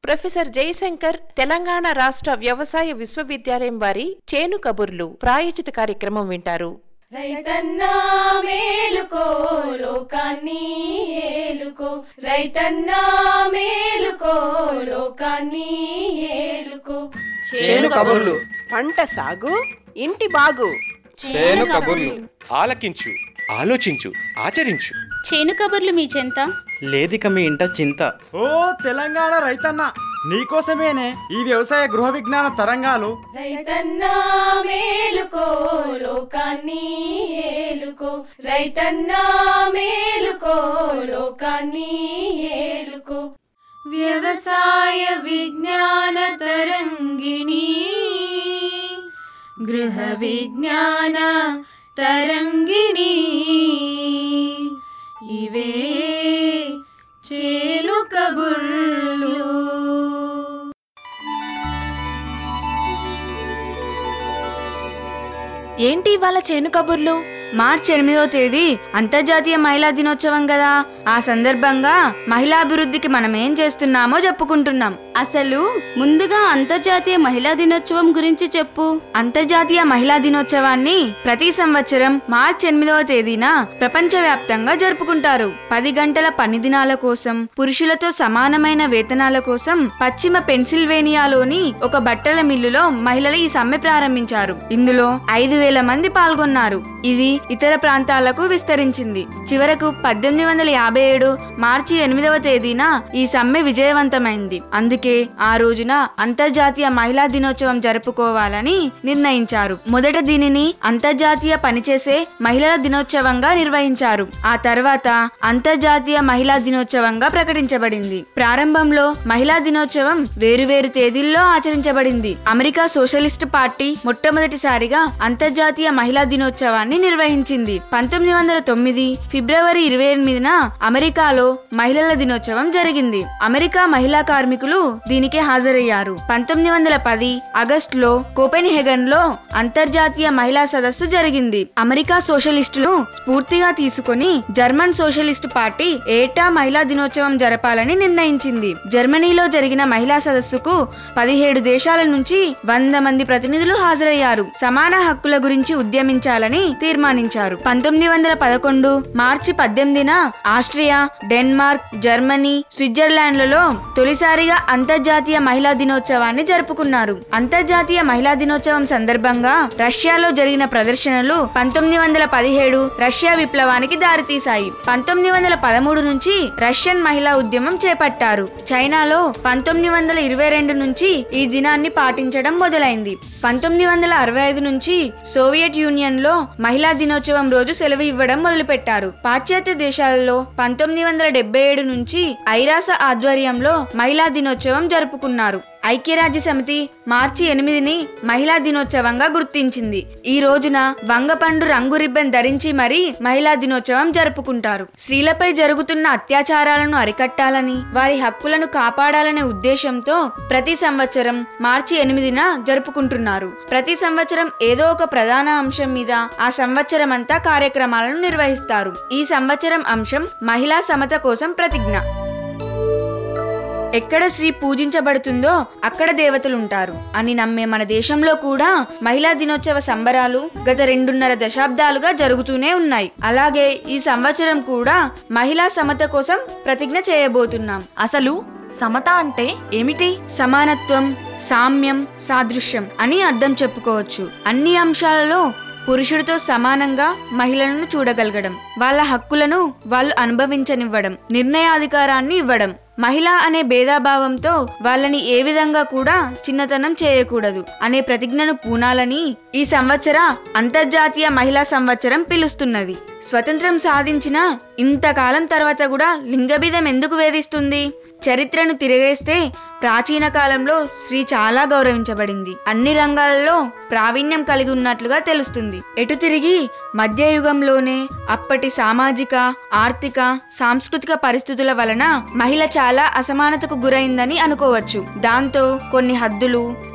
professor Jayashankar Telangana రాష్ట్ర వ్యవసాయ విశ్వవిద్యాలయం వారి చేను కబుర్లు ప్రాయోజిత కార్యక్రమం వింటారు రైతన్నా మేలుకో లోకాన్ని ఏలుకో రైతన్నా మేలుకో లోకాన్ని ఏలుకో చేను కబుర్లు పంట సాగు ఇంటి బాగు చేను కబుర్లు ఆలకించు ఆలోచించు ఆచరించు చేను కబుర్లు మీ చెంత లేదిక మీ ఇంట చింత ఓ తెలంగాణ రైతన్న నీకోసమేనే ఈ వ్యవసాయ గృహ విజ్ఞాన తరంగాలు రైతన్నా మేలుకో లోకాన్ని ఏలుకో రైతన్నా మేలుకో లోకాన్ని ఏలుకో వ్యవసాయ విజ్ఞాన తరంగిణి గృహ విజ్ఞాన తరంగిణి ఇవే చేలు కబుర్లు ఏంటి ఇవాళ చేను కబుర్లు మార్చి ఎనిమిదో తేదీ అంతర్జాతీయ మహిళా దినోత్సవం కదా ఆ సందర్భంగా మహిళాభివృద్ధికి మనం ఏం చేస్తున్నామో చెప్పుకుంటున్నాం అసలు ముందుగా అంతర్జాతీయ మహిళా దినోత్సవం గురించి చెప్పు అంతర్జాతీయ మహిళా దినోత్సవాన్ని ప్రతి సంవత్సరం మార్చి ఎనిమిదవ తేదీన ప్రపంచవ్యాప్తంగా జరుపుకుంటారు పది గంటల పని దినాల కోసం పురుషులతో సమానమైన వేతనాల కోసం పశ్చిమ పెన్సిల్వేనియాలోని ఒక బట్టల మిల్లులో మహిళలు ఈ సమ్మె ప్రారంభించారు ఇందులో ఐదు వేల మంది పాల్గొన్నారు ఇది ఇతర ప్రాంతాలకు విస్తరించింది చివరకు పద్దెనిమిది వందల యాభై ఏడు మార్చి ఎనిమిదవ తేదీన ఈ సమ్మె విజయవంతమైంది అందుకే ఆ రోజున అంతర్జాతీయ మహిళా దినోత్సవం జరుపుకోవాలని నిర్ణయించారు మొదట దీనిని అంతర్జాతీయ పనిచేసే మహిళల దినోత్సవంగా నిర్వహించారు ఆ తర్వాత అంతర్జాతీయ మహిళా దినోత్సవంగా ప్రకటించబడింది ప్రారంభంలో మహిళా దినోత్సవం వేరువేరు తేదీల్లో ఆచరించబడింది అమెరికా సోషలిస్ట్ పార్టీ మొట్టమొదటిసారిగా అంతర్జాతీయ మహిళా దినోత్సవాన్ని నిర్వహించింది పంతొమ్మిది వందల తొమ్మిది ఫిబ్రవరి ఇరవై ఎనిమిదిన అమెరికాలో మహిళల దినోత్సవం జరిగింది అమెరికా మహిళా కార్మికులు దీనికి హాజరయ్యారు పంతొమ్మిది వందల పది ఆగస్టులో కోపెన్హెగన్ లో అంతర్జాతీయ మహిళా సదస్సు జరిగింది అమెరికా సోషలిస్టులు స్ఫూర్తిగా తీసుకొని జర్మన్ సోషలిస్ట్ పార్టీ ఏటా మహిళా దినోత్సవం జరపాలని నిర్ణయించింది జర్మనీలో జరిగిన మహిళా సదస్సుకు పదిహేడు దేశాల నుంచి వంద మంది ప్రతినిధులు హాజరయ్యారు సమాన హక్కుల గురించి ఉద్యమించాలని తీర్మానించారు పంతొమ్మిది వందల పదకొండు మార్చి పద్దెనిమిదిన ఆస్ట్రియా డెన్మార్క్ జర్మనీ స్విట్జర్లాండ్లలో తొలిసారిగా అంతర్జాతీయ మహిళా దినోత్సవాన్ని జరుపుకున్నారు అంతర్జాతీయ మహిళా దినోత్సవం సందర్భంగా రష్యాలో జరిగిన ప్రదర్శనలు పంతొమ్మిది వందల పదిహేడు రష్యా విప్లవానికి దారితీశాయి పంతొమ్మిది వందల పదమూడు నుంచి రష్యన్ మహిళా ఉద్యమం చేపట్టారు చైనాలో పంతొమ్మిది వందల ఇరవై రెండు నుంచి ఈ దినాన్ని పాటించడం మొదలైంది పంతొమ్మిది వందల అరవై ఐదు నుంచి సోవియట్ యూనియన్ లో మహిళా దినోత్సవం రోజు సెలవు ఇవ్వడం మొదలుపెట్టారు పాశ్చాత్య దేశాలలో పంతొమ్మిది వందల డెబ్బై ఏడు నుంచి ఐరాస ఆధ్వర్యంలో మహిళా దినోత్సవం జరుపుకున్నారు ఐక్యరాజ్య సమితి మార్చి ఎనిమిదిని మహిళా దినోత్సవంగా గుర్తించింది ఈ రోజున వంగపండు రంగు రిబ్బన్ ధరించి మరీ మహిళా దినోత్సవం జరుపుకుంటారు స్త్రీలపై జరుగుతున్న అత్యాచారాలను అరికట్టాలని వారి హక్కులను కాపాడాలనే ఉద్దేశంతో ప్రతి సంవత్సరం మార్చి ఎనిమిదిన జరుపుకుంటున్నారు ప్రతి సంవత్సరం ఏదో ఒక ప్రధాన అంశం మీద ఆ సంవత్సరం అంతా కార్యక్రమాలను నిర్వహిస్తారు ఈ సంవత్సరం అంశం మహిళా సమత కోసం ప్రతిజ్ఞ ఎక్కడ స్త్రీ పూజించబడుతుందో అక్కడ దేవతలుంటారు అని నమ్మే మన దేశంలో కూడా మహిళా దినోత్సవ సంబరాలు గత రెండున్నర దశాబ్దాలుగా జరుగుతూనే ఉన్నాయి అలాగే ఈ సంవత్సరం కూడా మహిళా సమత కోసం ప్రతిజ్ఞ చేయబోతున్నాం అసలు సమత అంటే ఏమిటి సమానత్వం సామ్యం సాదృశ్యం అని అర్థం చెప్పుకోవచ్చు అన్ని అంశాలలో పురుషుడితో సమానంగా మహిళలను చూడగలగడం వాళ్ళ హక్కులను వాళ్ళు అనుభవించనివ్వడం నిర్ణయాధికారాన్ని ఇవ్వడం మహిళ అనే భేదాభావంతో వాళ్ళని ఏ విధంగా కూడా చిన్నతనం చేయకూడదు అనే ప్రతిజ్ఞను పూనాలని ఈ సంవత్సర అంతర్జాతీయ మహిళా సంవత్సరం పిలుస్తున్నది స్వతంత్రం సాధించిన ఇంతకాలం తర్వాత కూడా లింగభేదం ఎందుకు వేధిస్తుంది చరిత్రను తిరగేస్తే ప్రాచీన కాలంలో స్త్రీ చాలా గౌరవించబడింది అన్ని రంగాలలో ప్రావీణ్యం కలిగి ఉన్నట్లుగా తెలుస్తుంది ఎటు తిరిగి మధ్యయుగంలోనే అప్పటి సామాజిక ఆర్థిక సాంస్కృతిక పరిస్థితుల వలన మహిళ చాలా అసమానతకు గురైందని అనుకోవచ్చు దాంతో కొన్ని హద్దులు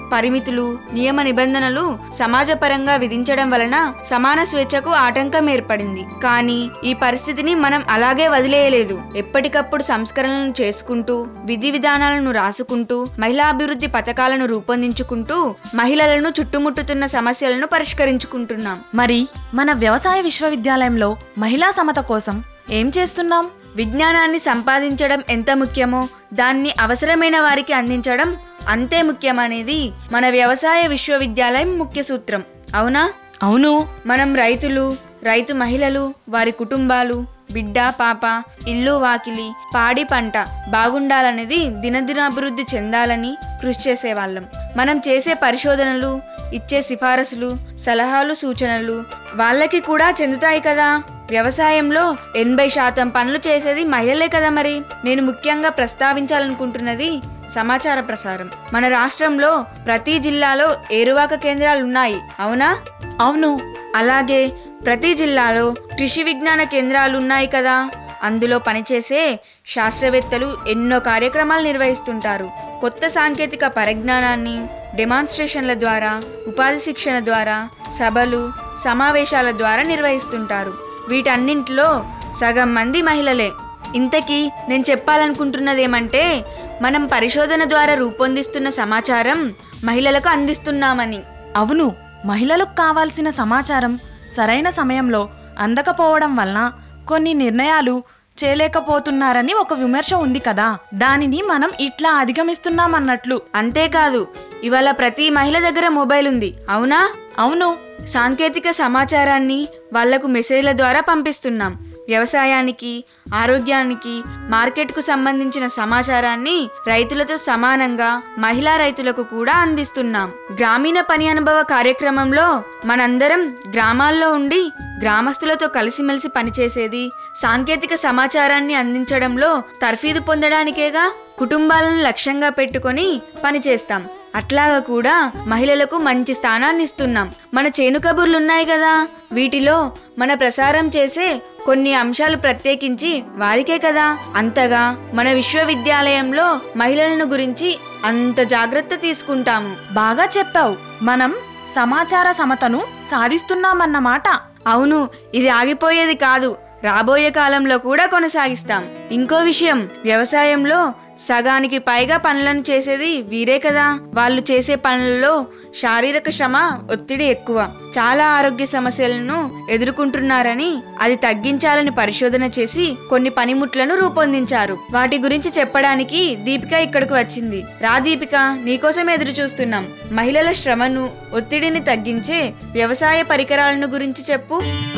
పరిమితులు నియమ నిబంధనలు సమాజపరంగా విధించడం వలన సమాన స్వేచ్ఛకు ఆటంకం ఏర్పడింది కానీ ఈ పరిస్థితిని మనం అలాగే వదిలేయలేదు ఎప్పటికప్పుడు సంస్కరణలను చేసుకుంటూ విధి విధానాలను రాసుకుంటూ మహిళా అభివృద్ధి పథకాలను రూపొందించుకుంటూ మహిళలను చుట్టుముట్టుతున్న సమస్యలను పరిష్కరించుకుంటున్నాం మరి మన వ్యవసాయ విశ్వవిద్యాలయంలో మహిళా సమత కోసం ఏం చేస్తున్నాం విజ్ఞానాన్ని సంపాదించడం ఎంత ముఖ్యమో దాన్ని అవసరమైన వారికి అందించడం అంతే ముఖ్యమనేది మన వ్యవసాయ విశ్వవిద్యాలయం ముఖ్య సూత్రం అవునా అవును మనం రైతులు రైతు మహిళలు వారి కుటుంబాలు బిడ్డ పాప ఇల్లు వాకిలి పాడి పంట బాగుండాలనేది దినదినాభివృద్ధి చెందాలని కృషి చేసేవాళ్ళం మనం చేసే పరిశోధనలు ఇచ్చే సిఫారసులు సలహాలు సూచనలు వాళ్ళకి కూడా చెందుతాయి కదా వ్యవసాయంలో ఎనభై శాతం పనులు చేసేది మహిళలే కదా మరి నేను ముఖ్యంగా ప్రస్తావించాలనుకుంటున్నది సమాచార ప్రసారం మన రాష్ట్రంలో ప్రతి జిల్లాలో ఏరువాక కేంద్రాలు ఉన్నాయి అవునా అవును అలాగే ప్రతి జిల్లాలో కృషి విజ్ఞాన కేంద్రాలు ఉన్నాయి కదా అందులో పనిచేసే శాస్త్రవేత్తలు ఎన్నో కార్యక్రమాలు నిర్వహిస్తుంటారు కొత్త సాంకేతిక పరిజ్ఞానాన్ని డెమాన్స్ట్రేషన్ల ద్వారా ఉపాధి శిక్షణ ద్వారా సభలు సమావేశాల ద్వారా నిర్వహిస్తుంటారు వీటన్నింటిలో సగం మంది మహిళలే ఇంతకీ నేను చెప్పాలనుకుంటున్నదేమంటే మనం పరిశోధన ద్వారా రూపొందిస్తున్న సమాచారం మహిళలకు అందిస్తున్నామని అవును మహిళలకు కావాల్సిన సమాచారం సరైన సమయంలో అందకపోవడం వలన కొన్ని నిర్ణయాలు చేయలేకపోతున్నారని ఒక విమర్శ ఉంది కదా దానిని మనం ఇట్లా అధిగమిస్తున్నామన్నట్లు అంతేకాదు ఇవాళ ప్రతి మహిళ దగ్గర మొబైల్ ఉంది అవునా అవును సాంకేతిక సమాచారాన్ని వాళ్లకు మెసేజ్ల ద్వారా పంపిస్తున్నాం వ్యవసాయానికి ఆరోగ్యానికి మార్కెట్కు సంబంధించిన సమాచారాన్ని రైతులతో సమానంగా మహిళా రైతులకు కూడా అందిస్తున్నాం గ్రామీణ పని అనుభవ కార్యక్రమంలో మనందరం గ్రామాల్లో ఉండి గ్రామస్తులతో కలిసిమెలిసి పనిచేసేది సాంకేతిక సమాచారాన్ని అందించడంలో తర్ఫీదు పొందడానికేగా కుటుంబాలను లక్ష్యంగా పెట్టుకొని పనిచేస్తాం అట్లాగా కూడా మహిళలకు మంచి స్థానాన్ని ఇస్తున్నాం మన చేను కబుర్లు ఉన్నాయి కదా వీటిలో మన ప్రసారం చేసే కొన్ని అంశాలు ప్రత్యేకించి వారికే కదా అంతగా మన విశ్వవిద్యాలయంలో మహిళలను గురించి అంత జాగ్రత్త తీసుకుంటాము బాగా చెప్పావు మనం సమాచార సమతను సాధిస్తున్నామన్నమాట అవును ఇది ఆగిపోయేది కాదు రాబోయే కాలంలో కూడా కొనసాగిస్తాం ఇంకో విషయం వ్యవసాయంలో సగానికి పైగా పనులను చేసేది వీరే కదా వాళ్ళు చేసే పనులలో శారీరక శ్రమ ఒత్తిడి ఎక్కువ చాలా ఆరోగ్య సమస్యలను ఎదుర్కొంటున్నారని అది తగ్గించాలని పరిశోధన చేసి కొన్ని పనిముట్లను రూపొందించారు వాటి గురించి చెప్పడానికి దీపిక ఇక్కడికి వచ్చింది రా దీపిక నీకోసం ఎదురు చూస్తున్నాం మహిళల శ్రమను ఒత్తిడిని తగ్గించే వ్యవసాయ పరికరాలను గురించి చెప్పు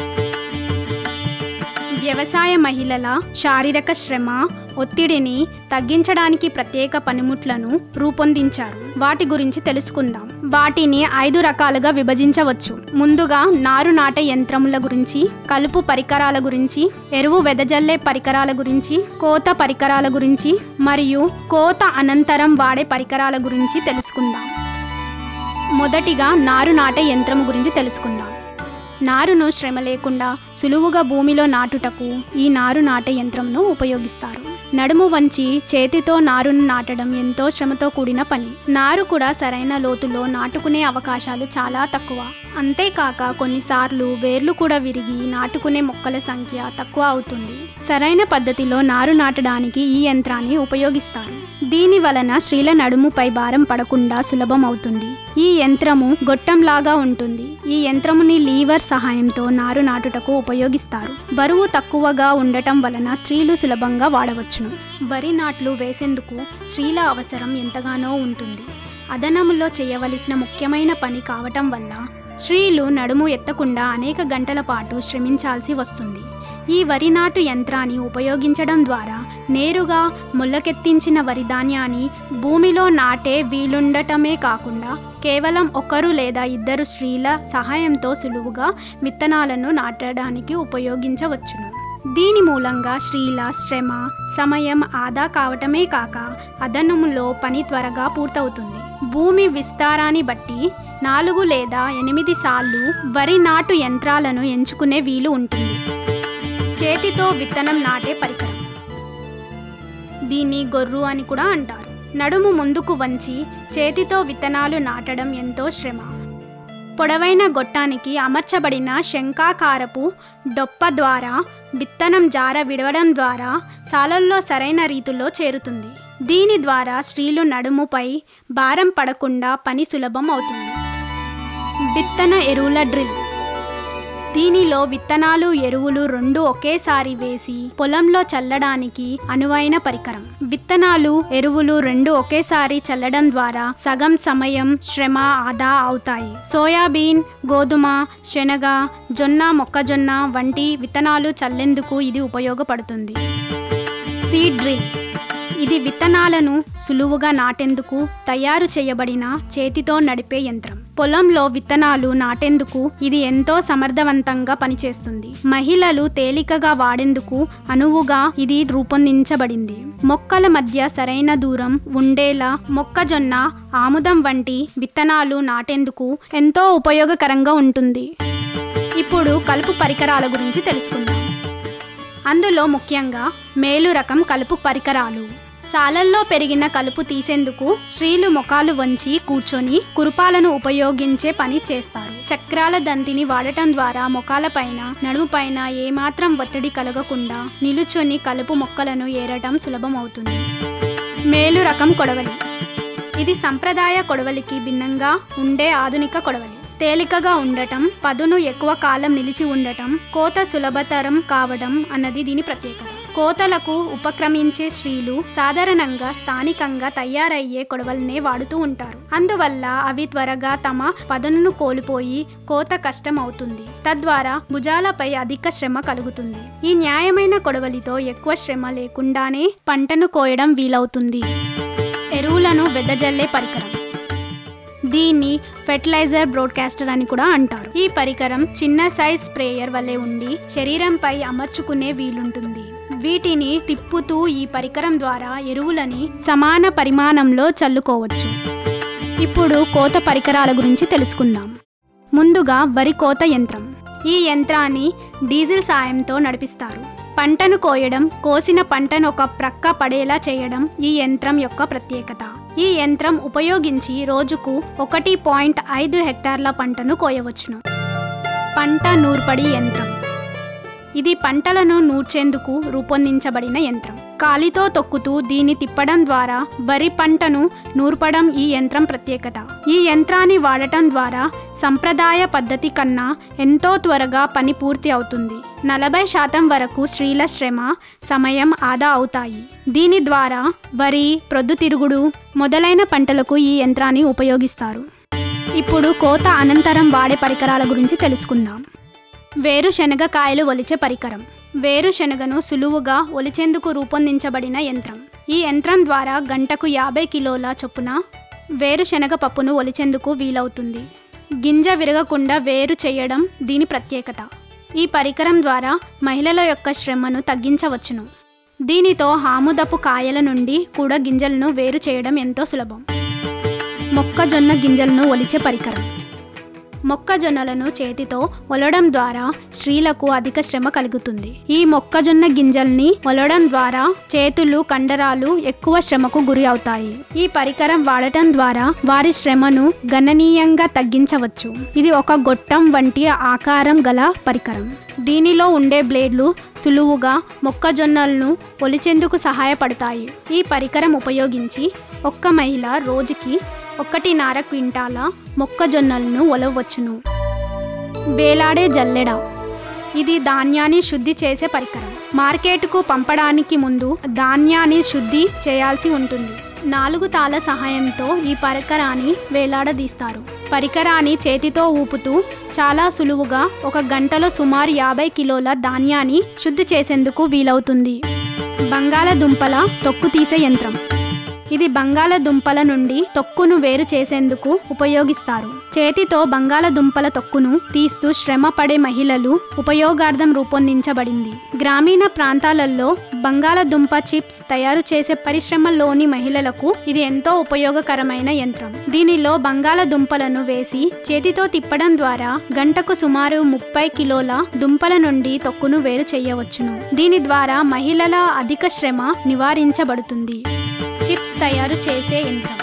వ్యవసాయ మహిళల శారీరక శ్రమ ఒత్తిడిని తగ్గించడానికి ప్రత్యేక పనిముట్లను రూపొందించారు వాటి గురించి తెలుసుకుందాం వాటిని ఐదు రకాలుగా విభజించవచ్చు ముందుగా నారు నాటే యంత్రముల గురించి కలుపు పరికరాల గురించి ఎరువు వెదజల్లే పరికరాల గురించి కోత పరికరాల గురించి మరియు కోత అనంతరం వాడే పరికరాల గురించి తెలుసుకుందాం మొదటిగా నారు నాటే యంత్రము గురించి తెలుసుకుందాం నారును శ్రమ లేకుండా సులువుగా భూమిలో నాటుటకు ఈ నారు నాటే యంత్రంను ఉపయోగిస్తారు నడుము వంచి చేతితో నారును నాటడం ఎంతో శ్రమతో కూడిన పని నారు కూడా సరైన లోతులో నాటుకునే అవకాశాలు చాలా తక్కువ అంతేకాక కొన్నిసార్లు వేర్లు కూడా విరిగి నాటుకునే మొక్కల సంఖ్య తక్కువ అవుతుంది సరైన పద్ధతిలో నారు నాటడానికి ఈ యంత్రాన్ని ఉపయోగిస్తారు దీని వలన స్త్రీల నడుముపై భారం పడకుండా సులభం అవుతుంది ఈ యంత్రము గొట్టంలాగా ఉంటుంది ఈ యంత్రముని లీవర్ సహాయంతో నారు నాటుటకు ఉపయోగిస్తారు బరువు తక్కువగా ఉండటం వలన స్త్రీలు సులభంగా వాడవచ్చును వరి నాట్లు వేసేందుకు స్త్రీల అవసరం ఎంతగానో ఉంటుంది అదనములో చేయవలసిన ముఖ్యమైన పని కావటం వల్ల స్త్రీలు నడుము ఎత్తకుండా అనేక గంటల పాటు శ్రమించాల్సి వస్తుంది ఈ వరి నాటు యంత్రాన్ని ఉపయోగించడం ద్వారా నేరుగా మొల్లకెత్తించిన వరి ధాన్యాన్ని భూమిలో నాటే వీలుండటమే కాకుండా కేవలం ఒకరు లేదా ఇద్దరు స్త్రీల సహాయంతో సులువుగా విత్తనాలను నాటడానికి ఉపయోగించవచ్చును దీని మూలంగా స్త్రీల శ్రమ సమయం ఆదా కావటమే కాక అదనములో పని త్వరగా పూర్తవుతుంది భూమి విస్తారాన్ని బట్టి నాలుగు లేదా ఎనిమిది సార్లు వరి నాటు యంత్రాలను ఎంచుకునే వీలు ఉంటుంది చేతితో విత్తనం నాటే పరికరం దీన్ని గొర్రు అని కూడా అంటారు నడుము ముందుకు వంచి చేతితో విత్తనాలు నాటడం ఎంతో శ్రమ పొడవైన గొట్టానికి అమర్చబడిన శంఖాకారపు డొప్ప ద్వారా విత్తనం జార విడవడం ద్వారా సాలల్లో సరైన రీతిలో చేరుతుంది దీని ద్వారా స్త్రీలు నడుముపై భారం పడకుండా పని సులభం అవుతుంది విత్తన ఎరువుల డ్రిల్ దీనిలో విత్తనాలు ఎరువులు రెండు ఒకేసారి వేసి పొలంలో చల్లడానికి అనువైన పరికరం విత్తనాలు ఎరువులు రెండు ఒకేసారి చల్లడం ద్వారా సగం సమయం శ్రమ ఆదా అవుతాయి సోయాబీన్ గోధుమ శనగ జొన్న మొక్కజొన్న వంటి విత్తనాలు చల్లేందుకు ఇది ఉపయోగపడుతుంది సీడ్ డ్రిల్ ఇది విత్తనాలను సులువుగా నాటేందుకు తయారు చేయబడిన చేతితో నడిపే యంత్రం పొలంలో విత్తనాలు నాటేందుకు ఇది ఎంతో సమర్థవంతంగా పనిచేస్తుంది మహిళలు తేలికగా వాడేందుకు అనువుగా ఇది రూపొందించబడింది మొక్కల మధ్య సరైన దూరం ఉండేలా మొక్కజొన్న ఆముదం వంటి విత్తనాలు నాటేందుకు ఎంతో ఉపయోగకరంగా ఉంటుంది ఇప్పుడు కలుపు పరికరాల గురించి తెలుసుకుందాం అందులో ముఖ్యంగా మేలు రకం కలుపు పరికరాలు సాలల్లో పెరిగిన కలుపు తీసేందుకు స్త్రీలు మొఖాలు వంచి కూర్చొని కురుపాలను ఉపయోగించే పని చేస్తారు చక్రాల దంతిని వాడటం ద్వారా మొఖాలపైన నడుముపైన ఏమాత్రం ఒత్తిడి కలగకుండా నిలుచొని కలుపు మొక్కలను ఏరటం సులభమవుతుంది మేలు రకం కొడవలి ఇది సంప్రదాయ కొడవలికి భిన్నంగా ఉండే ఆధునిక కొడవలి తేలికగా ఉండటం పదును ఎక్కువ కాలం నిలిచి ఉండటం కోత సులభతరం కావడం అన్నది దీని ప్రత్యేకత కోతలకు ఉపక్రమించే స్త్రీలు సాధారణంగా స్థానికంగా తయారయ్యే కొడవలనే వాడుతూ ఉంటారు అందువల్ల అవి త్వరగా తమ పదునును కోల్పోయి కోత కష్టం అవుతుంది తద్వారా భుజాలపై అధిక శ్రమ కలుగుతుంది ఈ న్యాయమైన కొడవలితో ఎక్కువ శ్రమ లేకుండానే పంటను కోయడం వీలవుతుంది ఎరువులను వెదజల్లే పరికరం దీన్ని ఫెర్టిలైజర్ బ్రాడ్కాస్టర్ అని కూడా అంటారు ఈ పరికరం చిన్న సైజ్ స్ప్రేయర్ వలె ఉండి శరీరంపై అమర్చుకునే వీలుంటుంది వీటిని తిప్పుతూ ఈ పరికరం ద్వారా ఎరువులని సమాన పరిమాణంలో చల్లుకోవచ్చు ఇప్పుడు కోత పరికరాల గురించి తెలుసుకుందాం ముందుగా వరి కోత యంత్రం ఈ యంత్రాన్ని డీజిల్ సాయంతో నడిపిస్తారు పంటను కోయడం కోసిన పంటను ఒక ప్రక్క పడేలా చేయడం ఈ యంత్రం యొక్క ప్రత్యేకత ఈ యంత్రం ఉపయోగించి రోజుకు ఒకటి పాయింట్ ఐదు హెక్టార్ల పంటను కోయవచ్చును పంట నూర్పడి యంత్రం ఇది పంటలను నూర్చేందుకు రూపొందించబడిన యంత్రం కాలితో తొక్కుతూ దీన్ని తిప్పడం ద్వారా వరి పంటను నూర్పడం ఈ యంత్రం ప్రత్యేకత ఈ యంత్రాన్ని వాడటం ద్వారా సంప్రదాయ పద్ధతి కన్నా ఎంతో త్వరగా పని పూర్తి అవుతుంది నలభై శాతం వరకు స్త్రీల శ్రమ సమయం ఆదా అవుతాయి దీని ద్వారా వరి ప్రొద్దుతిరుగుడు మొదలైన పంటలకు ఈ యంత్రాన్ని ఉపయోగిస్తారు ఇప్పుడు కోత అనంతరం వాడే పరికరాల గురించి తెలుసుకుందాం వేరుశనగ కాయలు ఒలిచే పరికరం వేరుశనగను సులువుగా ఒలిచేందుకు రూపొందించబడిన యంత్రం ఈ యంత్రం ద్వారా గంటకు యాభై కిలోల చొప్పున వేరుశనగ పప్పును ఒలిచేందుకు వీలవుతుంది గింజ విరగకుండా వేరు చేయడం దీని ప్రత్యేకత ఈ పరికరం ద్వారా మహిళల యొక్క శ్రమను తగ్గించవచ్చును దీనితో ఆముదపు కాయల నుండి కూడా గింజలను వేరు చేయడం ఎంతో సులభం మొక్కజొన్న గింజలను ఒలిచే పరికరం మొక్కజొన్నలను చేతితో ఒలడం ద్వారా స్త్రీలకు అధిక శ్రమ కలుగుతుంది ఈ మొక్కజొన్న గింజల్ని ఒలడం ద్వారా చేతులు కండరాలు ఎక్కువ శ్రమకు గురి అవుతాయి ఈ పరికరం వాడటం ద్వారా వారి శ్రమను గణనీయంగా తగ్గించవచ్చు ఇది ఒక గొట్టం వంటి ఆకారం గల పరికరం దీనిలో ఉండే బ్లేడ్లు సులువుగా మొక్కజొన్నలను ఒలిచేందుకు సహాయపడతాయి ఈ పరికరం ఉపయోగించి ఒక్క మహిళ రోజుకి ఒకటిన్నర క్వింటాల మొక్కజొన్నలను ఒలవచ్చును వేలాడే జల్లెడ ఇది ధాన్యాన్ని శుద్ధి చేసే పరికరం మార్కెట్కు పంపడానికి ముందు ధాన్యాన్ని శుద్ధి చేయాల్సి ఉంటుంది నాలుగు తాళ సహాయంతో ఈ పరికరాన్ని వేలాడదీస్తారు పరికరాన్ని చేతితో ఊపుతూ చాలా సులువుగా ఒక గంటలో సుమారు యాభై కిలోల ధాన్యాన్ని శుద్ధి చేసేందుకు వీలవుతుంది బంగాళదుంపల తొక్కు తీసే యంత్రం ఇది బంగాళదుంపల నుండి తొక్కును వేరు చేసేందుకు ఉపయోగిస్తారు చేతితో బంగాళదుంపల తొక్కును తీస్తూ శ్రమ పడే మహిళలు ఉపయోగార్థం రూపొందించబడింది గ్రామీణ ప్రాంతాలలో బంగాళదుంప చిప్స్ తయారు చేసే పరిశ్రమలోని మహిళలకు ఇది ఎంతో ఉపయోగకరమైన యంత్రం దీనిలో బంగాళదుంపలను వేసి చేతితో తిప్పడం ద్వారా గంటకు సుమారు ముప్పై కిలోల దుంపల నుండి తొక్కును వేరు చేయవచ్చును దీని ద్వారా మహిళల అధిక శ్రమ నివారించబడుతుంది చిప్స్ తయారు చేసే యంత్రం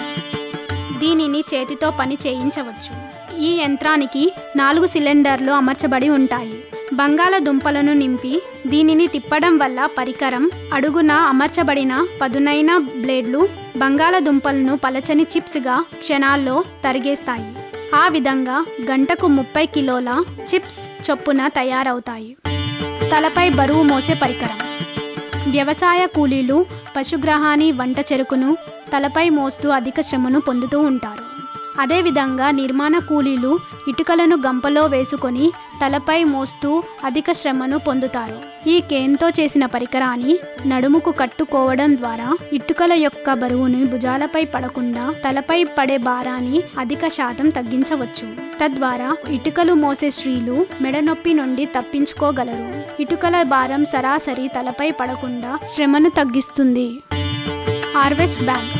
దీనిని చేతితో పని చేయించవచ్చు ఈ యంత్రానికి నాలుగు సిలిండర్లు అమర్చబడి ఉంటాయి బంగాళదుంపలను నింపి దీనిని తిప్పడం వల్ల పరికరం అడుగున అమర్చబడిన పదునైన బ్లేడ్లు బంగాళదుంపలను పలచని చిప్స్గా క్షణాల్లో తరిగేస్తాయి ఆ విధంగా గంటకు ముప్పై కిలోల చిప్స్ చొప్పున తయారవుతాయి తలపై బరువు మోసే పరికరం వ్యవసాయ కూలీలు పశుగ్రహాన్ని వంట చెరుకును తలపై మోస్తూ అధిక శ్రమను పొందుతూ ఉంటారు అదేవిధంగా నిర్మాణ కూలీలు ఇటుకలను గంపలో వేసుకొని తలపై మోస్తూ అధిక శ్రమను పొందుతారు ఈ కేన్తో చేసిన పరికరాన్ని నడుముకు కట్టుకోవడం ద్వారా ఇటుకల యొక్క బరువును భుజాలపై పడకుండా తలపై పడే భారాన్ని అధిక శాతం తగ్గించవచ్చు తద్వారా ఇటుకలు మోసే స్త్రీలు మెడనొప్పి నుండి తప్పించుకోగలరు ఇటుకల భారం సరాసరి తలపై పడకుండా శ్రమను తగ్గిస్తుంది హార్వెస్ట్ బ్యాగ్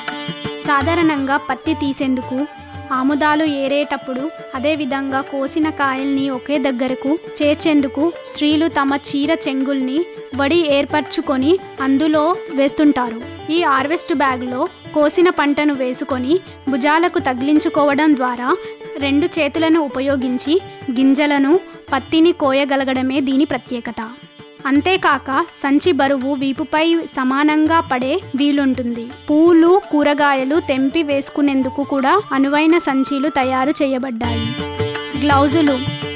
సాధారణంగా పత్తి తీసేందుకు ఆముదాలు ఏరేటప్పుడు అదేవిధంగా కోసిన కాయల్ని ఒకే దగ్గరకు చేర్చేందుకు స్త్రీలు తమ చీర చెంగుల్ని వడి ఏర్పరచుకొని అందులో వేస్తుంటారు ఈ హార్వెస్ట్ బ్యాగ్లో కోసిన పంటను వేసుకొని భుజాలకు తగిలించుకోవడం ద్వారా రెండు చేతులను ఉపయోగించి గింజలను పత్తిని కోయగలగడమే దీని ప్రత్యేకత అంతేకాక సంచి బరువు వీపుపై సమానంగా పడే వీలుంటుంది పూలు కూరగాయలు తెంపి వేసుకునేందుకు కూడా అనువైన సంచీలు తయారు చేయబడ్డాయి గ్లౌజులు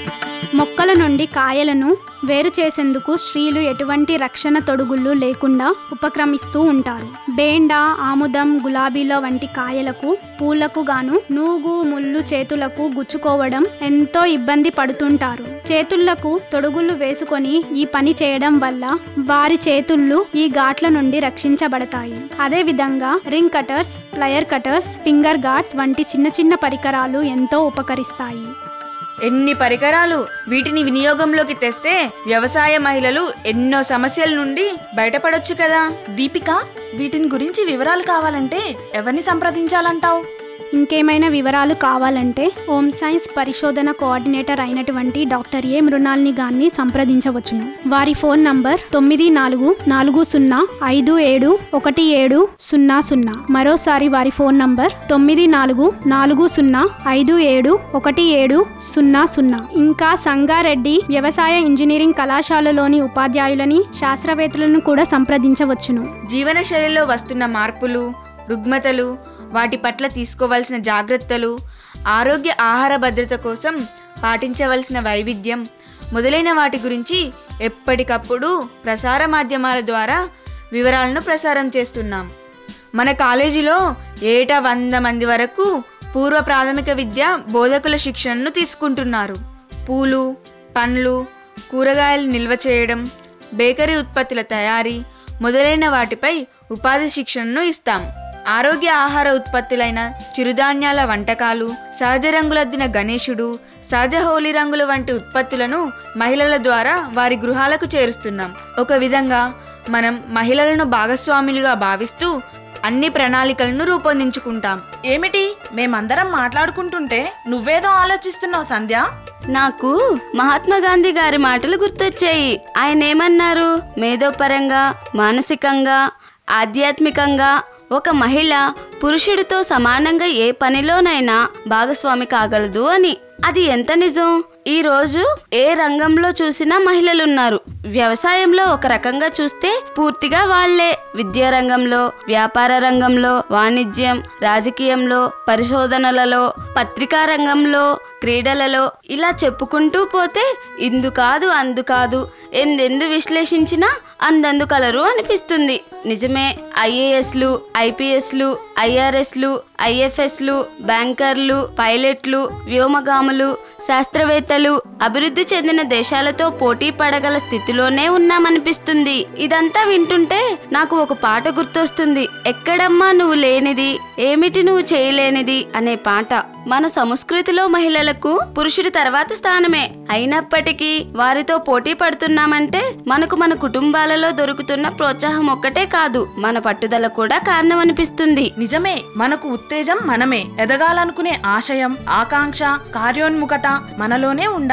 మొక్కల నుండి కాయలను వేరు చేసేందుకు స్త్రీలు ఎటువంటి రక్షణ తొడుగులు లేకుండా ఉపక్రమిస్తూ ఉంటారు బేండ ఆముదం గులాబీల వంటి కాయలకు పూలకు గాను నూగు ముళ్ళు చేతులకు గుచ్చుకోవడం ఎంతో ఇబ్బంది పడుతుంటారు చేతులకు తొడుగులు వేసుకొని ఈ పని చేయడం వల్ల వారి చేతుళ్ళు ఈ ఘాట్ల నుండి రక్షించబడతాయి అదే విధంగా ring cutters plier cutters finger guards వంటి చిన్న చిన్న పరికరాలు ఎంతో ఉపకరిస్తాయి ఎన్ని పరికరాలు వీటిని వినియోగంలోకి తెస్తే వ్యవసాయ మహిళలు ఎన్నో సమస్యల నుండి బయటపడొచ్చు కదా దీపిక వీటిని గురించి వివరాలు కావాలంటే ఎవరిని సంప్రదించాలంటావు ఇంకేమైనా వివరాలు కావాలంటే హోమ్ సైన్స్ పరిశోధన కోఆర్డినేటర్ అయినటువంటి డాక్టర్ ఏ మృణాల్ని గాన్ని సంప్రదించవచ్చును వారి ఫోన్ నంబర్ తొమ్మిది నాలుగు నాలుగు సున్నా ఐదు ఏడు ఒకటి ఏడు సున్నా సున్నా మరోసారి వారి ఫోన్ నంబర్ తొమ్మిది నాలుగు నాలుగు సున్నా ఐదు ఏడు ఒకటి ఏడు సున్నా సున్నా ఇంకా సంగారెడ్డి వ్యవసాయ ఇంజనీరింగ్ కళాశాలలోని ఉపాధ్యాయులని శాస్త్రవేత్తలను కూడా సంప్రదించవచ్చును జీవనశైలిలో వస్తున్న మార్పులు రుగ్మతలు వాటి పట్ల తీసుకోవాల్సిన జాగ్రత్తలు ఆరోగ్య ఆహార భద్రత కోసం పాటించవలసిన వైవిధ్యం మొదలైన వాటి గురించి ఎప్పటికప్పుడు ప్రసార మాధ్యమాల ద్వారా వివరాలను ప్రసారం చేస్తున్నాం మన కాలేజీలో ఏటా వంద మంది వరకు పూర్వ ప్రాథమిక విద్య బోధకుల శిక్షణను తీసుకుంటున్నారు పూలు పండ్లు కూరగాయలు నిల్వ చేయడం బేకరీ ఉత్పత్తుల తయారీ మొదలైన వాటిపై ఉపాధి శిక్షణను ఇస్తాం ఆరోగ్య ఆహార ఉత్పత్తులైన చిరుధాన్యాల వంటకాలు సహజ రంగులద్దిన గణేశుడు సహజ హోలీ రంగుల వంటి ఉత్పత్తులను మహిళల ద్వారా వారి గృహాలకు చేరుస్తున్నాం ఒక విధంగా మనం మహిళలను భాగస్వాములుగా భావిస్తూ అన్ని ప్రణాళికలను రూపొందించుకుంటాం ఏమిటి మేమందరం మాట్లాడుకుంటుంటే నువ్వేదో ఆలోచిస్తున్నావు సంధ్య నాకు మహాత్మా గాంధీ గారి మాటలు గుర్తొచ్చాయి ఆయన ఏమన్నారు మేధోపరంగా మానసికంగా ఆధ్యాత్మికంగా ఒక మహిళ పురుషుడితో సమానంగా ఏ పనిలోనైనా భాగస్వామి కాగలదు అని అది ఎంత నిజం ఈ రోజు ఏ రంగంలో చూసినా మహిళలున్నారు వ్యవసాయంలో ఒక రకంగా చూస్తే పూర్తిగా వాళ్లే విద్యా రంగంలో వ్యాపార రంగంలో వాణిజ్యం రాజకీయంలో పరిశోధనలలో పత్రికా రంగంలో క్రీడలలో ఇలా చెప్పుకుంటూ పోతే ఇందు కాదు అందు కాదు ఎందెందు విశ్లేషించినా అందందు కలరు అనిపిస్తుంది నిజమే ఐఏఎస్లు ఐపీఎస్లు ఐఆర్ఎస్లు ఐఎఫ్ఎస్లు బ్యాంకర్లు పైలట్లు వ్యోమగాములు శాస్త్రవేత్తలు అభివృద్ధి చెందిన దేశాలతో పోటీ పడగల స్థితిలోనే ఉన్నామనిపిస్తుంది ఇదంతా వింటుంటే నాకు ఒక పాట గుర్తొస్తుంది ఎక్కడమ్మా నువ్వు లేనిది ఏమిటి నువ్వు చేయలేనిది అనే పాట మన సంస్కృతిలో మహిళలకు పురుషుడి తర్వాత స్థానమే అయినప్పటికీ వారితో పోటీ పడుతున్నామంటే మనకు మన కుటుంబాలలో దొరుకుతున్న ప్రోత్సాహం ఒక్కటే కాదు మన పట్టుదల కూడా కారణం అనిపిస్తుంది నిజమే మనకు ఉత్తేజం మనమే ఎదగాలనుకునే ఆశయం ఆకాంక్ష కార్యోన్ముఖత మనలోనే ఉండాలి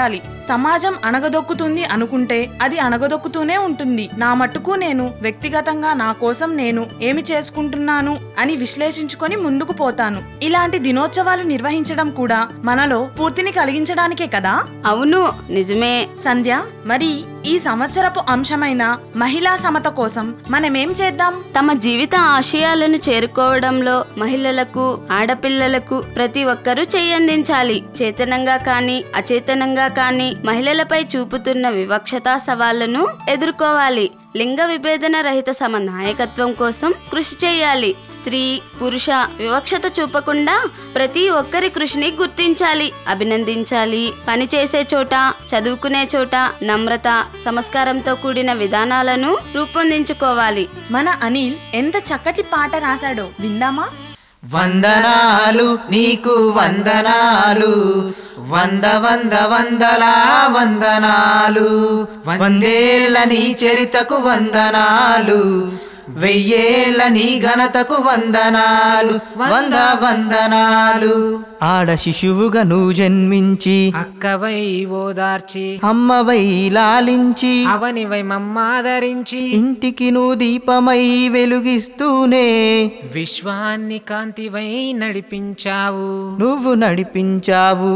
సమాజం అణగదొక్కుతుంది అనుకుంటే అది అణగదొక్కుతూనే ఉంటుంది నా మట్టుకు నేను వ్యక్తిగతంగా నా కోసం నేను ఏమి చేసుకుంటున్నాను అని విశ్లేషించుకొని ముందుకు పోతాను ఇలాంటి దినోత్సవాలు నిర్వహించడం కూడా మనలో పూర్తిని కలిగించడానికే కదా అవును నిజమే సంధ్య మరి ఈ సంవత్సరపు అంశమైన మహిళా సమత కోసం మనమేం చేద్దాం తమ జీవిత ఆశయాలను చేరుకోవడంలో మహిళలకు ఆడపిల్లలకు ప్రతి ఒక్కరూ చేయందించాలి చేతనంగా కానీ అచేతనంగా కానీ మహిళలపై చూపుతున్న వివక్షతా సవాళ్లను ఎదుర్కోవాలి లింగ విభేదన రహిత సమ నాయకత్వం కోసం కృషి చేయాలి స్త్రీ పురుష వివక్షత చూపకుండా ప్రతి ఒక్కరి కృషిని గుర్తించాలి అభినందించాలి పని చేసే చోట చదువుకునే చోట నమ్రత సంస్కారంతో కూడిన విధానాలను రూపొందించుకోవాలి మన అనిల్ ఎంత చక్కటి పాట రాశాడో విందామా వందనాలు నీకు వందనాలు వంద వంద వందల వందనాలు వందేళ్ల నీ చరితకు వందనాలు వెయ్యేళ్ల నీ ఘనతకు వందనాలు వంద వందనాలు ఆడ శిశువుగా నువ్వు జన్మించి అక్కవై ఓదార్చి అమ్మవై లాలించి అవనివై మమ్మాదరించి ఇంటికి నువ్వు దీపమై వెలుగిస్తూనే విశ్వాన్ని కాంతివై నడిపించావు నువ్వు నడిపించావు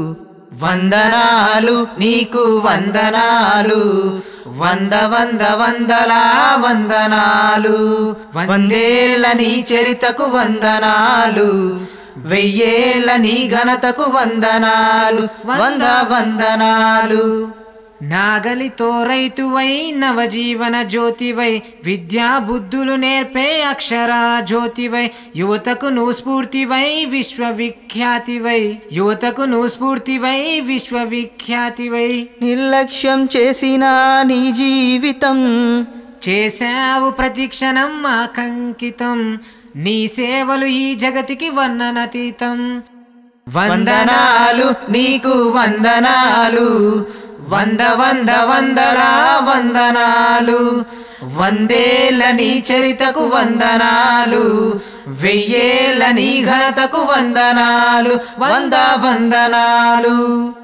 వందనాలు నీకు వందనాలు వంద వంద వందల వందనాలు వందేళ్ల నీ చరితకు వందనాలు వెయ్యేళ్ల నీ ఘనతకు వందనాలు వంద వందనాలు నాగలితో రైతువై నవజీవన జ్యోతివై విద్యా బుద్ధులు నేర్పే అక్షర జ్యోతివై యువతకు నువ్వు స్ఫూర్తివై విశ్వవిఖ్యాతివై యువతకు నువ్వు స్ఫూర్తివై విశ్వవిఖ్యాతివై నిర్లక్ష్యం చేసిన నీ జీవితం చేశావు ప్రతిక్షణం ఆకంకితం నీ సేవలు ఈ జగతికి వర్ణనతీతం వందనాలు నీకు వందనాలు వంద వంద వందల వందనాలు వందేళ్ల నీ చరితకు వందనాలు వెయ్యేళ్ల నీ ఘనతకు వందనాలు వంద వందనాలు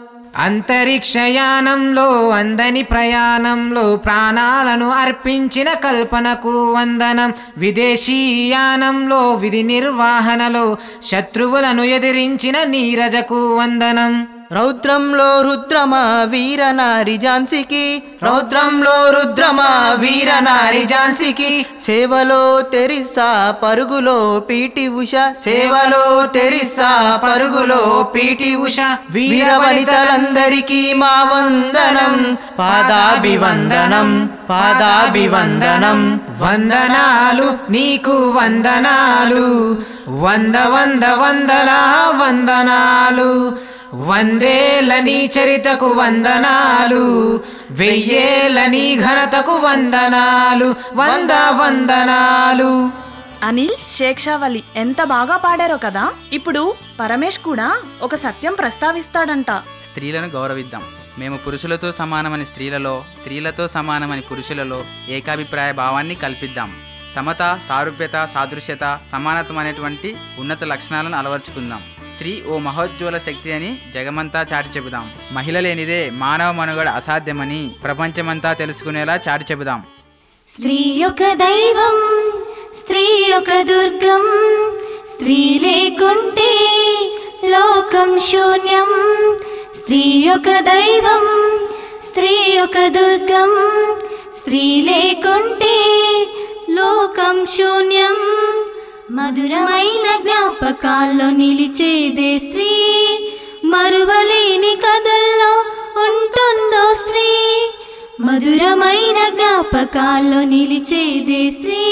అంతరిక్షయానంలో అందని ప్రయాణంలో ప్రాణాలను అర్పించిన కల్పనకు వందనం విదేశీయానంలో విధి నిర్వహణలో శత్రువులను ఎదిరించిన నీరజకు వందనం రౌద్రంలో రుద్రమా వీర నారి ఝాన్సీకి రౌద్రంలో రుద్రమా వీర నారి ఝాన్సీకి సేవలో తెరిసా పరుగులో పీటి ఉష సేవలో తెరిసా పరుగులో పీటి ఉష వీర వనితలందరికీ మా వందనం పాదాభివందనం పాదాభివందనం వందనాలు నీకు వందనాలు వంద వంద వందల వందనాలు వందేళ్ల నీ చరితకు వందనాలు వెయ్యేళ్ల నీ ఘనతకు వందనాలు వంద వందనాలు అనిల్ శేక్షావలి ఎంత బాగా పాడారో కదా ఇప్పుడు పరమేష్ కూడా ఒక సత్యం ప్రస్తావిస్తాడంట స్త్రీలను గౌరవిద్దాం మేము పురుషులతో సమానమని స్త్రీలలో స్త్రీలతో సమానమని పురుషులలో ఏకాభిప్రాయ భావాన్ని కల్పిద్దాం సమత సారూప్యత సాదృశ్యత సమానత్వం అనేటువంటి ఉన్నత లక్షణాలను అలవర్చుకుందాం స్త్రీ ఓ మహోజ్వల శక్తి అని జగమంతా చాటి చెబుదాం మహిళ లేనిదే మానవ మనుగడ అసాధ్యమని ప్రపంచమంతా తెలుసుకునేలా చాటి చెబుదాం స్త్రీ యొక్క దైవం స్త్రీ యొక్క దుర్గం స్త్రీ లేకుంటే లోకం శూన్యం స్త్రీ యొక్క దైవం స్త్రీ యొక్క దుర్గం స్త్రీ లేకుంటే లోకం శూన్యం మధురమైన జ్ఞాపకాల్లో నిలిచేదే స్త్రీ మరువలేని కథల్లో ఉంటుందో స్త్రీ మధురమైన జ్ఞాపకాల్లో నిలిచేదే స్త్రీ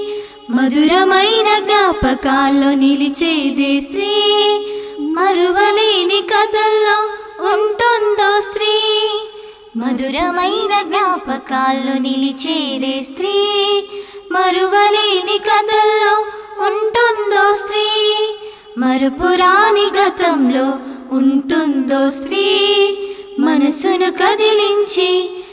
మధురమైన జ్ఞాపకాల్లో నిలిచేదే స్త్రీ మరువలేని కథల్లో ఉంటుందో స్త్రీ మధురమైన జ్ఞాపకాల్లో నిలిచేదే స్త్రీ మరువలేని కథల్లో ఉంటుందో స్త్రీ మరుపురాని గతంలో ఉంటుందో స్త్రీ మనసును కదిలించి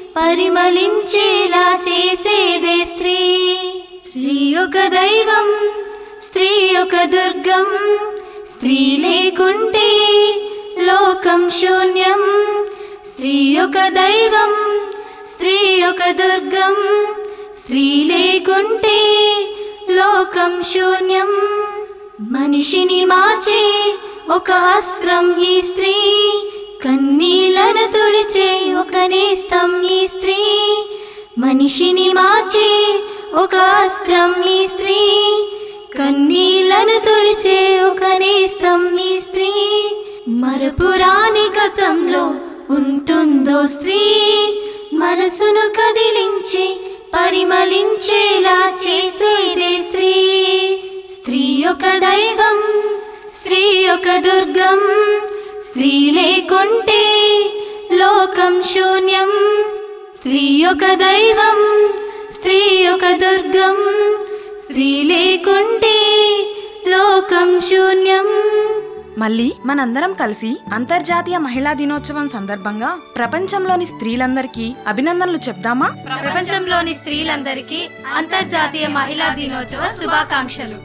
పరిమళించేలా చేసేదే స్త్రీ స్త్రీ ఒక దైవం స్త్రీ ఒక దుర్గం స్త్రీ లేకుంటే లోకం శూన్యం స్త్రీ ఒక దైవం స్త్రీ ఒక దుర్గం స్త్రీ లేకుంటే లోకం శూన్యం మనిషిని మార్చే ఒక అస్త్రం ఈ స్త్రీ కన్నీళ్లను తుడిచే ఒక నేస్తం ఈ స్త్రీ మనిషిని మార్చే ఒక అస్త్రం ఈ స్త్రీ కన్నీళ్లను తుడిచే ఒక నేస్తం ఈ స్త్రీ మరపురాని గతంలో ఉంటుందో స్త్రీ మనసును కదిలించి పరిమళించేలా చేసేదే స్త్రీ స్త్రీ ఒక దైవం స్త్రీ ఒక దుర్గం స్త్రీ లేకుంటే లోకం శూన్యం స్త్రీ ఒక దైవం స్త్రీ ఒక దుర్గం స్త్రీ లేకుంటే లోకం శూన్యం మళ్ళీ మనందరం కలిసి అంతర్జాతీయ మహిళా దినోత్సవం సందర్భంగా ప్రపంచంలోని స్త్రీలందరికీ అభినందనలు చెప్దామా ప్రపంచంలోని స్త్రీలందరికీ అంతర్జాతీయ మహిళా దినోత్సవ శుభాకాంక్షలు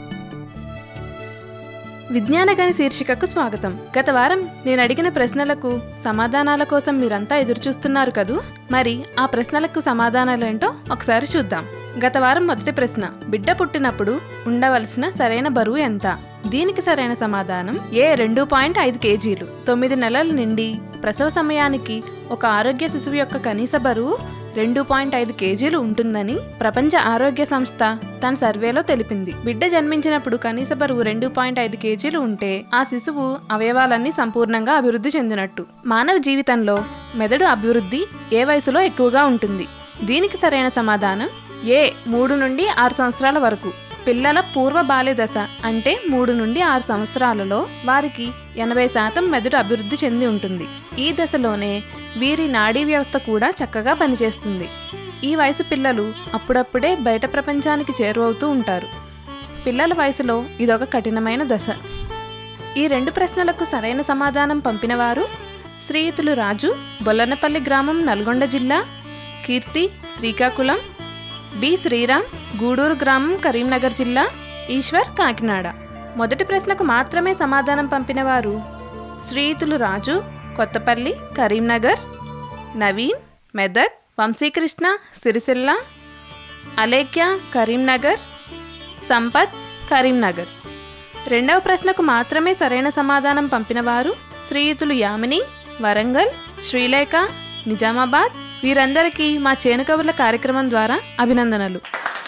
విజ్ఞానగని శీర్షికకు స్వాగతం గత వారం నేను అడిగిన ప్రశ్నలకు సమాధానాల కోసం మీరంతా ఎదురు చూస్తున్నారు కదూ మరి ఆ ప్రశ్నలకు సమాధానాలేంటో ఒకసారి చూద్దాం గత వారం మొదటి ప్రశ్న బిడ్డ పుట్టినప్పుడు ఉండవలసిన సరైన బరువు ఎంత దీనికి సరైన సమాధానం ఏ రెండు పాయింట్ ఐదు కేజీలు తొమ్మిది నెలల నుండి ప్రసవ సమయానికి ఒక ఆరోగ్య శిశువు యొక్క కనీస బరువు రెండు పాయింట్ ఐదు కేజీలు ఉంటుందని ప్రపంచ ఆరోగ్య సంస్థ తన సర్వేలో తెలిపింది బిడ్డ జన్మించినప్పుడు కనీస బరువు రెండు పాయింట్ ఐదు కేజీలు ఉంటే ఆ శిశువు అవయవాలన్నీ సంపూర్ణంగా అభివృద్ధి చెందినట్టు మానవ జీవితంలో మెదడు అభివృద్ధి ఏ వయసులో ఎక్కువగా ఉంటుంది దీనికి సరైన సమాధానం ఏ మూడు నుండి ఆరు సంవత్సరాల వరకు పిల్లల పూర్వ బాల్య దశ అంటే మూడు నుండి ఆరు సంవత్సరాలలో వారికి ఎనభై శాతం మెదడు అభివృద్ధి చెంది ఉంటుంది ఈ దశలోనే వీరి నాడీ వ్యవస్థ కూడా చక్కగా పనిచేస్తుంది ఈ వయసు పిల్లలు అప్పుడప్పుడే బయట ప్రపంచానికి చేరువవుతూ ఉంటారు పిల్లల వయసులో ఇదొక కఠినమైన దశ ఈ రెండు ప్రశ్నలకు సరైన సమాధానం పంపినవారు శ్రీయుతులు రాజు బొల్లనపల్లి గ్రామం నల్గొండ జిల్లా కీర్తి శ్రీకాకుళం బి శ్రీరామ్ గూడూరు గ్రామం కరీంనగర్ జిల్లా ఈశ్వర్ కాకినాడ మొదటి ప్రశ్నకు మాత్రమే సమాధానం పంపినవారు శ్రీయుతులు రాజు కొత్తపల్లి కరీంనగర్ నవీన్ మెదక్ వంశీకృష్ణ సిరిసిల్ల అలేఖ్య కరీంనగర్ సంపత్ కరీంనగర్ రెండవ ప్రశ్నకు మాత్రమే సరైన సమాధానం పంపినవారు శ్రీయుతులు యామిని వరంగల్ శ్రీలేఖ నిజామాబాద్ వీరందరికీ మా చేను కబుర్ల కార్యక్రమం ద్వారా అభినందనలు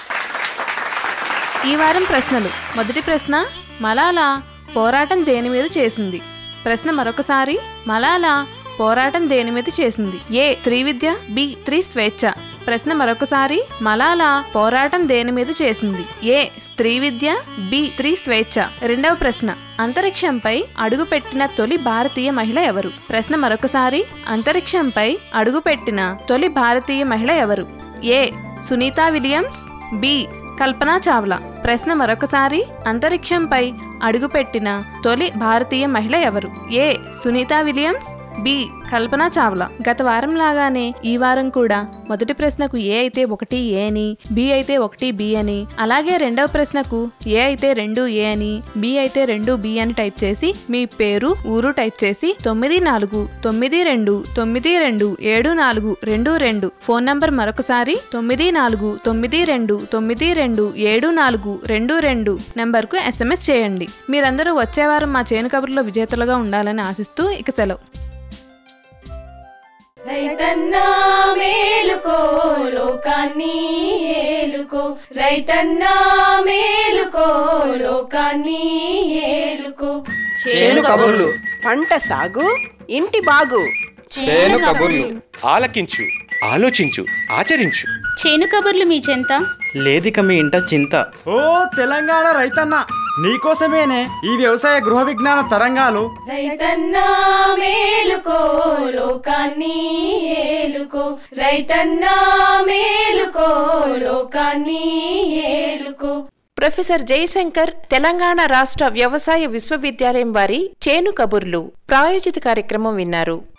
ఈ వారం ప్రశ్నలు మొదటి ప్రశ్న మలాలా పోరాటం దేని మీద చేసింది ప్రశ్న మరొకసారి మలాలా పోరాటం దేని మీద చేసింది ఏ త్రివిద్య బి త్రి స్వేచ్ఛ ప్రశ్న మరొకసారి మలాలా పోరాటం దేని మీద చేసింది ఏ స్త్రీ విద్య బి త్రి స్వేచ్ఛ రెండవ ప్రశ్న అంతరిక్షంపై అడుగుపెట్టిన తొలి భారతీయ మహిళ ఎవరు ప్రశ్న మరొకసారి అంతరిక్షంపై అడుగుపెట్టిన తొలి భారతీయ మహిళ ఎవరు A Sunita Williams B Kalpana Chawla ప్రశ్న మరొకసారి అంతరిక్షంపై అడుగుపెట్టిన తొలి భారతీయ మహిళ ఎవరు A Sunita Williams B Kalpana Chawla గత వారం లాగానే ఈ వారం కూడా మొదటి ప్రశ్నకు ఏ అయితే ఒకటి ఏ అని బి అయితే ఒకటి బి అని అలాగే రెండవ ప్రశ్నకు ఏ అయితే రెండు ఏ అని బి అయితే రెండు బి అని టైప్ చేసి మీ పేరు ఊరు టైప్ చేసి తొమ్మిది నాలుగు తొమ్మిది రెండు తొమ్మిది రెండు ఏడు నాలుగు రెండు రెండు ఫోన్ నంబర్ మరొకసారి తొమ్మిది నాలుగు తొమ్మిది రెండు తొమ్మిది రెండు ఏడు నాలుగు రెండు రెండు నెంబర్కు ఎస్ఎంఎస్ చేయండి మీరందరూ వచ్చే వారం మా చేను కబుర్లో విజేతలుగా ఉండాలని ఆశిస్తూ ఇక సెలవు రైతన్నా మేలుకో లోకాన్ని ఏలుకో రైతన్నా మేలుకో లోకాన్ని ఏలుకో చేను కబుర్లు పంట సాగు ఇంటి బాగు చేను కబుర్లు ఆలకించు ఆలోచించు ఆచరించు చేను కబుర్లు మీ చెంత లేదిక మీ ఇంట చింత ఓ తెలంగాణ రైతన్న నీకోసమేనే ఈ వ్యవసాయ గృహ విజ్ఞాన తరంగాలు రైతన్నా మేలుకో లోకాన్ని ఏలుకో రైతన్నా మేలుకో లోకాన్ని ఏలుకో ప్రొఫెసర్ జయశంకర్ తెలంగాణ రాష్ట్ర వ్యవసాయ విశ్వవిద్యాలయం వారి చేను కబుర్లు ప్రాయోజిత కార్యక్రమం విన్నారు